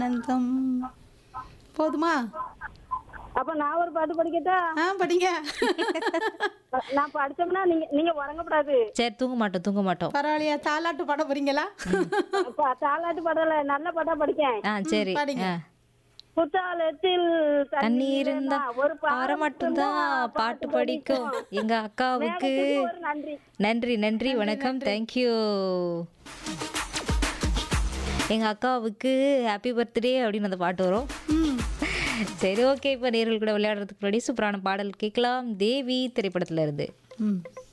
ஆனந்தம் போதுமா அப்ப நான் ஒரு பாட்டு படிக்கட்டா ஆ படிங்க நான் படிச்சோம்னா நீங்க நீங்க உறங்கக்கூடாது சரி தூங்க மாட்டோம் தூங்க மாட்டோம் பரவாயில்லையா தாலாட்டு பாட போறீங்களா அப்ப தாலாட்டு பாடல நல்ல பாட்டா படிக்கேன் ஆ சரி படிங்க. ஆ. குத்தாலத்தில் தண்ணி இருந்தா ஒரு பாறை மட்டும்தான் பாட்டு படிக்கும் எங்க அக்காவுக்கு ஒரு நன்றி நன்றி நன்றி வணக்கம் தேங்க்யூ எங்க அக்காவுக்கு ஹாப்பி பர்த்டே அப்படின்னு அந்த பாட்டு வரும் ம் சரி ஓகே இப்போ நேர்கள் கூட விளையாடுறதுக்கு முன்னாடி சூப்பரான பாடல் கேட்கலாம் தேவி திரைப்படத்துல இருந்து ம்